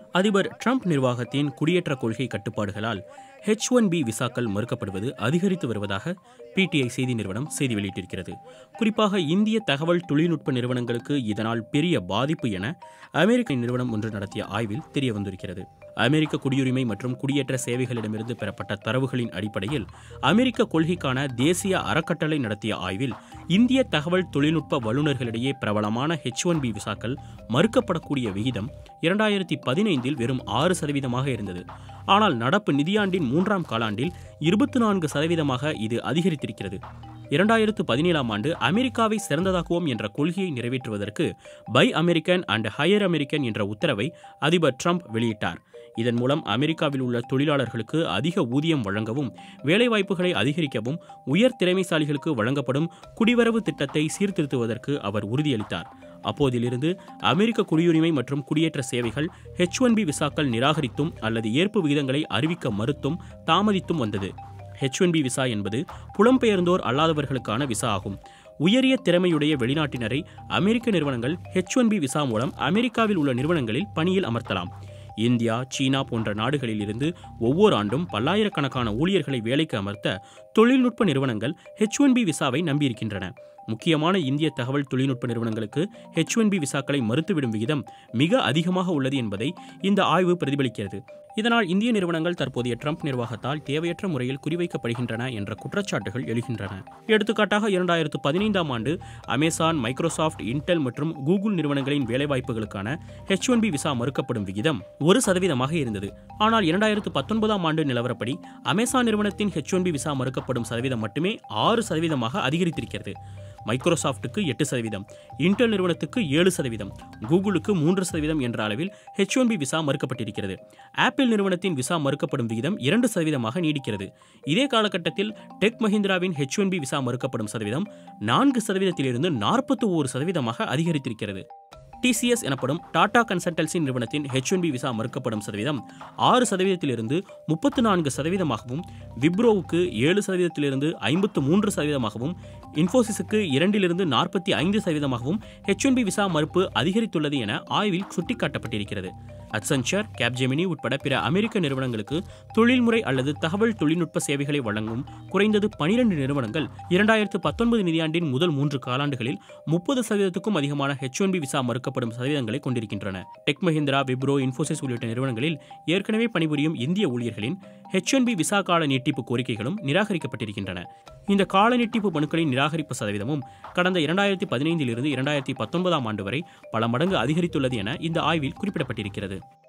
அதிபர் ட்ரம்ப் நிர்வாகத்தின் குடியேற்ற கொள்கை கட்டுப்பாடுகளால் ஹெச் ஒன் பி விசாக்கள் மறுக்கப்படுவது அதிகரித்து வருவதாக பிடிஐ செய்தி நிறுவனம் செய்தி வெளியிட்டிருக்கிறது குறிப்பாக இந்திய தகவல் தொழில்நுட்ப நிறுவனங்களுக்கு இதனால் பெரிய பாதிப்பு என அமெரிக்க நிறுவனம் ஒன்று நடத்திய ஆய்வில் தெரிய வந்திருக்கிறது அமெரிக்க குடியுரிமை மற்றும் குடியேற்ற சேவைகளிடமிருந்து பெறப்பட்ட தரவுகளின் அடிப்படையில் அமெரிக்க கொள்கைக்கான தேசிய அறக்கட்டளை நடத்திய ஆய்வில் இந்திய தகவல் தொழில்நுட்ப வல்லுநர்களிடையே பிரபலமான ஹெச் ஒன் பி விசாக்கள் மறுக்கப்படக்கூடிய விகிதம் இரண்டாயிரத்தி பதினைந்தில் வெறும் ஆறு சதவீதமாக இருந்தது ஆனால் நடப்பு நிதியாண்டின் மூன்றாம் காலாண்டில் இருபத்தி நான்கு சதவீதமாக இது அதிகரித்திருக்கிறது இரண்டாயிரத்து பதினேழாம் ஆண்டு அமெரிக்காவை சிறந்ததாக்குவோம் என்ற கொள்கையை நிறைவேற்றுவதற்கு buy American and hire American என்ற உத்தரவை அதிபர் ட்ரம்ப் வெளியிட்டார் இதன் மூலம் அமெரிக்காவில் உள்ள தொழிலாளர்களுக்கு அதிக ஊதியம் வழங்கவும் வேலைவாய்ப்புகளை அதிகரிக்கவும் உயர் திறமைசாலிகளுக்கு வழங்கப்படும் குடிவரவு திட்டத்தை சீர்திருத்துவதற்கு அவர் உறுதியளித்தார் அப்போதிலிருந்து அமெரிக்க குடியுரிமை மற்றும் குடியேற்ற சேவைகள் ஹெச் ஒன் பி விசாக்கள் நிராகரித்தும் அல்லது ஏற்பு விகிதங்களை அறிவிக்க மறுத்தும் தாமதித்தும் வந்தது ஹெச் ஒன் பி விசா என்பது புலம்பெயர்ந்தோர் அல்லாதவர்களுக்கான விசா ஆகும் உயரிய திறமையுடைய வெளிநாட்டினரை அமெரிக்க நிறுவனங்கள் ஹெச் ஒன் பி விசா மூலம் அமெரிக்காவில் உள்ள நிறுவனங்களில் பணியில் அமர்த்தலாம் இந்தியா சீனா போன்ற நாடுகளில் இருந்து ஒவ்வொரு ஆண்டும் பல்லாயிரக்கணக்கான ஊழியர்களை வேலைக்கு அமர்த்த தொழில்நுட்ப நிறுவனங்கள் ஹெச் ஒன் பி விசாவை நம்பியிருக்கின்றன முக்கியமான இந்திய தகவல் தொழில்நுட்ப நிறுவனங்களுக்கு ஹெச் ஒன் பி விசாக்களை மறுத்துவிடும் விகிதம் மிக அதிகமாக உள்ளது என்பதை இந்த ஆய்வு பிரதிபலிக்கிறது இதனால் இந்திய நிறுவனங்கள் தற்போதைய ட்ரம்ப் நிர்வாகத்தால் தேவையற்ற முறையில் குறிவைக்கப்படுகின்றன என்ற குற்றச்சாட்டுகள் எழுகின்றன எடுத்துக்காட்டாக இரண்டாயிரத்து பதினைந்தாம் ஆண்டு அமேசான் மைக்ரோசாஃப்ட் இன்டெல் மற்றும் கூகுள் நிறுவனங்களின் வேலைவாய்ப்புகளுக்கான ஹெச் ஒன் பி விசா மறுக்கப்படும் விகிதம் ஒரு சதவீதமாக இருந்தது ஆனால் இரண்டாயிரத்து பத்தொன்பதாம் ஆண்டு நிலவரப்படி அமேசான் நிறுவனத்தின் ஹெச் ஒன் பி விசா மறுக்கப்படும் சதவீதம் மட்டுமே ஆறு சதவீதமாக அதிகரித்திருக்கிறது மைக்ரோசாஃப்ட்டுக்கு எட்டு சதவீதம் இன்டெல் நிறுவனத்துக்கு ஏழு சதவீதம் கூகுளுக்கு மூன்று சதவீதம் என்ற அளவில் ஹெச் ஒன் பி விசா மறுக்கப்பட்டிருக்கிறது ஆப்பிள் நிறுவனத்தின் விசா மறுக்கப்படும் விகிதம் இரண்டு சதவீதமாக நீடிக்கிறது இதே காலகட்டத்தில் tech Mahindra H one B visa மறுக்கப்படும் சதவீதம் நான்கு சதவீதத்திலிருந்து நாற்பத்தி ஓரு சதவீதமாக அதிகரித்திருக்கிறது டிசிஎஸ் எனப்படும் டாடா கன்சல்டன்சி நிறுவனத்தின் ஹெச் ஒன் பி விசா மறுக்கப்படும் சதவீதம் ஆறு சதவீதத்திலிருந்து முப்பத்து நான்கு சதவீதமாகவும் விப்ரோவுக்கு ஏழு சதவீதத்திலிருந்து ஐம்பத்து மூன்று சதவீதமாகவும் இன்ஃபோசிஸுக்கு இரண்டிலிருந்து நாற்பத்தி ஐந்து சதவீதமாகவும் ஹெச் ஒன் பி விசா மறுப்பு அதிகரித்துள்ளது என ஆய்வில் சுட்டிக்காட்டப்பட்டிருக்கிறது அட்சென்ச்சர் கேப்ஜெமினி உட்பட பிற அமெரிக்க நிறுவனங்களுக்கு தொழில்முறை அல்லது தகவல் தொழில்நுட்ப சேவைகளை வழங்கும் குறைந்தது பனிரெண்டு நிறுவனங்கள் இரண்டாயிரத்து பத்தொன்பது நிதியாண்டின் முதல் மூன்று காலாண்டுகளில் முப்பது சதவீதத்துக்கும் அதிகமான ஹெச் ஒன் பி விசா மறுக்கப்படும் சதவீதங்களை கொண்டிருக்கின்றன டெக் மஹிந்திரா விப்ரோ இன்ஃபோசிஸ் உள்ளிட்ட நிறுவனங்களில் ஏற்கனவே பணிபுரியும் இந்திய ஊழியர்களின் ஹெச் ஒன் பி விசா கால நீட்டிப்பு கோரிக்கைகளும் நிராகரிக்கப்பட்டிருக்கின்றன இந்த கால நீட்டிப்பு மனுக்களின் நிராகரிப்பு சதவீதமும் கடந்த இரண்டாயிரத்தி பதினைந்திலிருந்து இரண்டாயிரத்தி பத்தொன்பதாம் ஆண்டு வரை பல மடங்கு அதிகரித்துள்ளது என இந்த ஆய்வில் குறிப்பிடப்பட்டிருக்கிறது